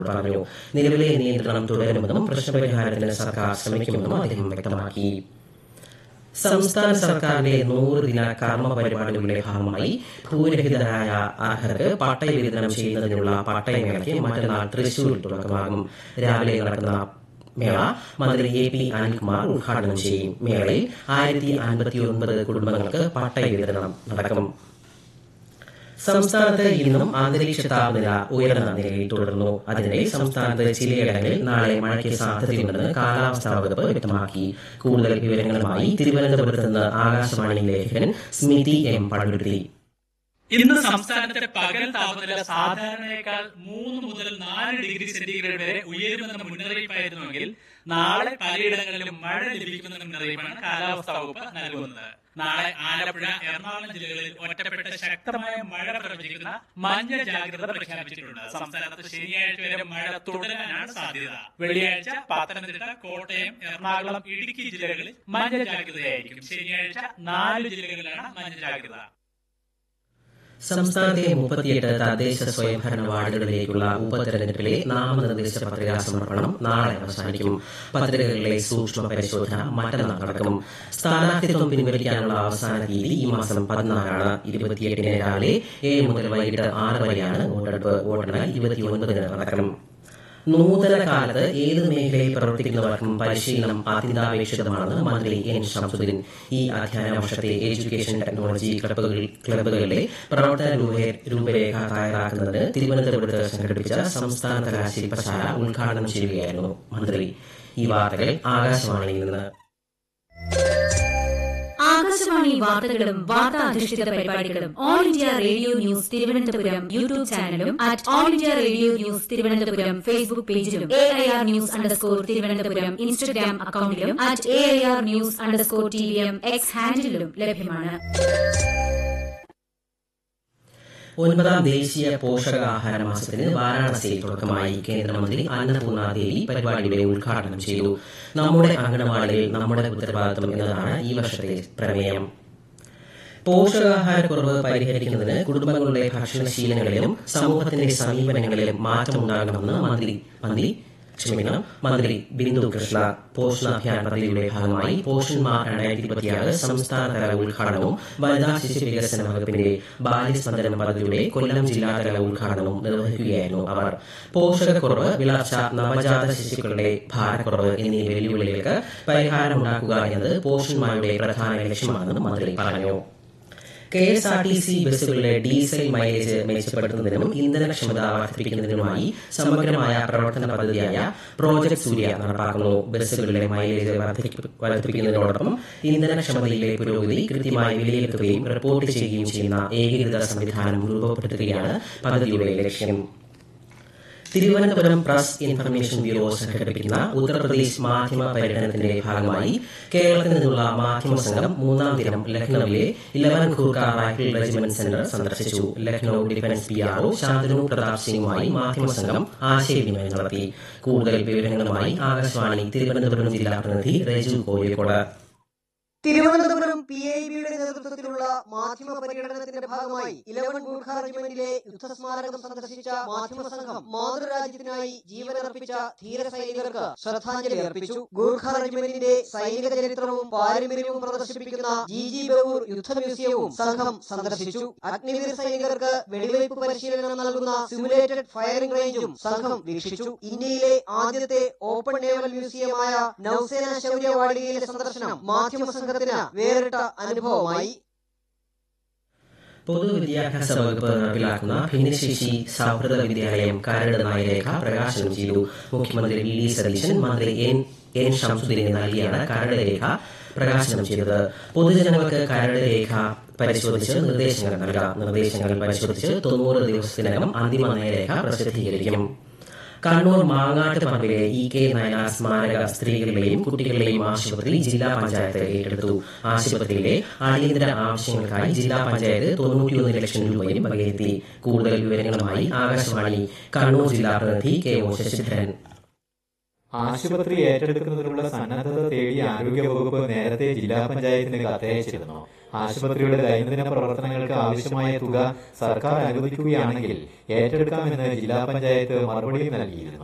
പറഞ്ഞു നിലവിലെ നിയന്ത്രണം തുടരുമെന്നും പ്രശ്നപരിഹാരത്തിന് സർക്കാർ ശ്രമിക്കുമെന്നും അദ്ദേഹം വ്യക്തമാക്കി സംസ്ഥാന സർക്കാരിന്റെ നൂറ് ദിന കർമ്മ പരിപാടികളുടെ ഭാഗമായി ഭൂരഹിതരായ അർഹർക്ക് പട്ടയ വിതരണം ചെയ്യുന്നതിനുള്ള പട്ടയമേളയ്ക്ക് മറ്റന്നാൾ തൃശൂരിൽ തുടക്കമാകും രാവിലെ നടക്കുന്ന മേള മന്ത്രി എ പി അനിൽകുമാർ ഉദ്ഘാടനം ചെയ്യും മേളയിൽ ആയിരത്തി അൻപത്തിയൊൻപത് കുടുംബങ്ങൾക്ക് പട്ടയ വിതരണം നടക്കും സംസ്ഥാനത്ത് ഇന്നും അന്തരീക്ഷ താപനില ഉയർന്ന നിലയിൽ തുടർന്നു അതിനിടെ സംസ്ഥാനത്ത് ചിലയിടങ്ങളിൽ നാളെ മഴയ്ക്ക് സാധ്യതയുണ്ടെന്ന് കാലാവസ്ഥാ വകുപ്പ് വ്യക്തമാക്കി കൂടുതൽ വിവരങ്ങളുമായി തിരുവനന്തപുരത്ത് നിന്ന് ആകാശവാണി ലേഖകൻ സ്മിതി എം പള്ളുരുത്തി ഇന്ന് സംസ്ഥാനത്തെ പകൽ താപനില സാധാരണയേക്കാൾ മൂന്ന് മുതൽ നാല് ഡിഗ്രി സെന്റിഗ്രേഡ് വരെ ഉയരുമെന്ന മുന്നറിയിപ്പായിരുന്നുവെങ്കിൽ നാളെ പലയിടങ്ങളിലും മഴ ലഭിക്കുമെന്ന മുന്നറിയിപ്പാണ് കാലാവസ്ഥാ വകുപ്പ് നൽകുന്നത് നാളെ ആലപ്പുഴ എറണാകുളം ജില്ലകളിൽ ഒറ്റപ്പെട്ട ശക്തമായ മഴ പ്രവചിക്കുന്ന മഞ്ഞ ജാഗ്രത പ്രഖ്യാപിച്ചിട്ടുണ്ട് സംസ്ഥാനത്ത് ശനിയാഴ്ച വരെ മഴ തുടരാനാണ് സാധ്യത വെള്ളിയാഴ്ച പത്തനംതിട്ട കോട്ടയം എറണാകുളം ഇടുക്കി ജില്ലകളിൽ മഞ്ഞ ജാഗ്രതയായിരിക്കും ശനിയാഴ്ച നാല് ജില്ലകളിലാണ് മഞ്ഞ ജാഗ്രത സംസ്ഥാനത്തെ മുപ്പത്തിയെട്ട് തദ്ദേശ സ്വയംഭരണ വാർഡുകളിലേക്കുള്ള ഉപതെരഞ്ഞെടുപ്പിലെ നാമനിർദ്ദേശ പത്രികാ സമർപ്പണം നാളെ അവസാനിക്കും പത്രികകളിലെ സൂക്ഷ്മ പരിശോധന മറ്റന്നാൾ നടക്കും സ്ഥാനാർത്ഥിത്വം പിൻവലിക്കാനുള്ള അവസാന തീയതി ഈ മാസം പതിനാലാണ് ഇരുപത്തിയെട്ടിന് രാവിലെ ഏഴ് മുതൽ വൈകിട്ട് ആറ് വരെയാണ് വോട്ടെടുപ്പ് വോട്ടെണ്ണൽ ഇരുപത്തിയൊൻപതിന് നടക്കും നൂതന കാലത്ത് ഏത് മേഖലയിൽ പ്രവർത്തിക്കുന്നവർക്കും പരിശീലനം അത്യന്താപേക്ഷിതമാണെന്ന് മന്ത്രി എൻ ശംസുദ്ദീൻ ഈ അധ്യയന വർഷത്തെ എഡ്യൂക്കേഷൻ ടെക്നോളജി ക്ലബ്ബുകൾ ക്ലബ്ബുകളിലെ പ്രവർത്തന രൂപേ- രൂപരേഖ തയ്യാറാക്കുന്നതിന് തിരുവനന്തപുരത്ത് സംഘടിപ്പിച്ച സംസ്ഥാനതല ശില്പശാല ഉദ്ഘാടനം ചെയ്യുകയായിരുന്നു മന്ത്രി ഈ വാർത്തകൾ ആകാശവാണിയിൽ നിന്ന് ആകാശവാണി വാർത്തകളും വാർത്താ അധിഷ്ഠിത പരിപാടികളും all India radio news Thiruvananthapuram YouTube ചാനലും at all India radio news Thiruvananthapuram Facebook പേജിലും A I R news underscore Thiruvananthapuram Instagram അക്കൌണ്ടിലും at A I R news underscore T V M X ഹാൻഡിലും ലഭ്യമാണ് ഒൻപതാം ദേശീയ പോഷകാഹാര മാസത്തിന് വാരാണസിയിൽ തുടക്കമായി കേന്ദ്രമന്ത്രി അന്നപൂർണ ദേവി പരിപാടിയുടെ ഉദ്ഘാടനം ചെയ്തു നമ്മുടെ അംഗനവാടിയിൽ നമ്മുടെ ഉത്തരവാദിത്വം എന്നതാണ് ഈ വർഷത്തെ പ്രമേയം പോഷകാഹാരക്കുറവ് പരിഹരിക്കുന്നതിന് കുടുംബങ്ങളുടെ ഭക്ഷണശീലങ്ങളിലും സമൂഹത്തിന്റെ സമീപനങ്ങളിലും മാറ്റമുണ്ടാകണമെന്ന് മന്ത്രി മന്ത്രി ക്ഷമിക്കണം മന്ത്രി ബിന്ദു കൃഷ്ണ പോഷണ അഭിയാൻ പദ്ധതിയുടെ ഭാഗമായി പോഷന്മാർ രണ്ടായിരത്തി ഇരുപത്തിയാറ് സംസ്ഥാനതല ഉദ്ഘാടനവും വനിതാ ശിശു വികസന വകുപ്പിന്റെ ബാല്യസ്പന്ദനം പദ്ധതിയുടെ കൊല്ലം ജില്ലാതല ഉദ്ഘാടനവും നിർവഹിക്കുകയായിരുന്നു അവർ പോഷകക്കുറവ് വിളർച്ച നവജാത ശിശുക്കളുടെ ഭാരക്കുറവ് എന്നീ വെല്ലുവിളികൾക്ക് പരിഹാരമുണ്ടാക്കുക എന്നത് പോഷന്മാരുടെ പ്രധാന ലക്ഷ്യമാണെന്നും മന്ത്രി പറഞ്ഞു K S R T C ബസ്സുകളിലെ ഡീസൽ മൈലേജ് മെച്ചപ്പെടുത്തുന്നതിനും ഇന്ധനക്ഷമത വർദ്ധിപ്പിക്കുന്നതിനുമായി സമഗ്രമായ പ്രവർത്തന പദ്ധതിയായ പ്രോജക്ട് സൂര്യ നടപ്പാക്കുന്നു ബസ്സുകളിലെ മൈലേജ് വർദ്ധിപ്പി- വർദ്ധിപ്പിക്കുന്നതിനോടൊപ്പം ഇന്ധനക്ഷമതയിലെ പുരോഗതി കൃത്യമായി വിലയിരുത്തുകയും റിപ്പോർട്ട് ചെയ്യുകയും ചെയ്യുന്ന ഏകീകൃത സംവിധാനം രൂപപ്പെടുത്തുകയാണ് പദ്ധതിയുടെ ലക്ഷ്യം തിരുവനന്തപുരം പ്രസ് ഇൻഫർമേഷൻ ബ്യൂറോ സംഘടിപ്പിക്കുന്ന ഉത്തർപ്രദേശ് മാധ്യമ പര്യടനത്തിന്റെ ഭാഗമായി കേരളത്തിൽ നിന്നുള്ള മാധ്യമ സംഘം മൂന്നാം ദിനം ലക്നൌവിലെ eleven Gorkha rifle regiment centre സന്ദർശിച്ചു Lucknow defence P RO Shantanu Pratap സിംഗുമായി മാധ്യമ സംഘം ആശയവിനിമയം നടത്തി കൂടുതൽ വിവരങ്ങളുമായി ആകാശവാണി തിരുവനന്തപുരം ജില്ലാ പ്രതിനിധി രജു കോഴിക്കോട് തിരുവനന്തപുരം പി ഐ ബിയുടെ നേതൃത്വത്തിലുള്ള മാധ്യമ പര്യടനത്തിന്റെ ഭാഗമായി ഇലവൻ ഗൂർഖ റെജിമെന്റിലെ യുദ്ധസ്മാരകം സന്ദർശിച്ച മാധ്യമ സംഘം മാതൃരാജ്യത്തിനായി ജീവനർപ്പിച്ച ധീര സൈനികർക്ക് ശ്രദ്ധാഞ്ജലി അർപ്പിച്ചു ഗൂർഖ റെജിമെന്റിന്റെ സൈനിക ചരിത്രവും പാരമ്പര്യവും പ്രദർശിപ്പിക്കുന്ന ജി ജി ബഹൂർ യുദ്ധ മ്യൂസിയവും സംഘം സന്ദർശിച്ചു അഗ്നിവീർ സൈനികർക്ക് വെടിവയ്പ് പരിശീലനം നൽകുന്ന സിമുലേറ്റഡ് ഫയറിംഗ് റേഞ്ചും സംഘം വീക്ഷിച്ചു ഇന്ത്യയിലെ ആദ്യത്തെ ഓപ്പൺ നേവൽ മ്യൂസിയമായ നൌസേന ശൗര്യവാടികയിലെ സന്ദർശനം മാധ്യമ സംഘത്തിന് വേറിട്ട അനുഭവമായി പൊതുവിദ്യാഭ്യാസ വകുപ്പ് നടപ്പിലാക്കുന്ന ഭിന്നശേഷി സൗഹൃദ വിദ്യാലയം കരട് നയരേഖ പ്രകാശനം ചെയ്തു മുഖ്യമന്ത്രി വി ഡി സതീശൻ മന്ത്രി എൻ എൻ ഷംസുദ്ദീനെ നൽകിയാണ് കരട് രേഖ പ്രകാശനം ചെയ്തത് പൊതുജനങ്ങൾക്ക് കരട് രേഖ പരിശോധിച്ച് നിർദ്ദേശങ്ങൾ നൽകാം നിർദ്ദേശങ്ങൾ പരിശോധിച്ച് തൊണ്ണൂറ് ദിവസത്തിനകം അന്തിമ നയരേഖ പ്രസിദ്ധീകരിക്കും കണ്ണൂർ മാങ്ങാട്ട് പറമ്പിലെ ഇ കെ നയനാർ സ്മാരക സ്ത്രീകളുടെയും കുട്ടികളുടെയും ആശുപത്രി ജില്ലാ പഞ്ചായത്ത് ഏറ്റെടുത്തു ആശുപത്രിയിലെ അടിയന്തര ആവശ്യങ്ങൾക്കായി ജില്ലാ പഞ്ചായത്ത് തൊണ്ണൂറ്റിയൊന്ന് ലക്ഷം രൂപയും വകയിരുത്തി കൂടുതൽ വിവരങ്ങളുമായി ആകാശവാണി കണ്ണൂർ ജില്ലാ പ്രതിനിധി കെ ഒ ശശിധരൻ ആശുപത്രി ഏറ്റെടുക്കുന്നതിനുള്ള സന്നദ്ധത തേടി ആരോഗ്യവകുപ്പ് നേരത്തെ ജില്ലാ പഞ്ചായത്തിന് കത്തയച്ചിരുന്നു ആശുപത്രിയുടെ ദൈനംദിന പ്രവർത്തനങ്ങൾക്ക് ആവശ്യമായ തുക സർക്കാർ അനുവദിക്കുകയാണെങ്കിൽ ഏറ്റെടുക്കാമെന്ന് ജില്ലാ പഞ്ചായത്ത് മറുപടി നൽകിയിരുന്നു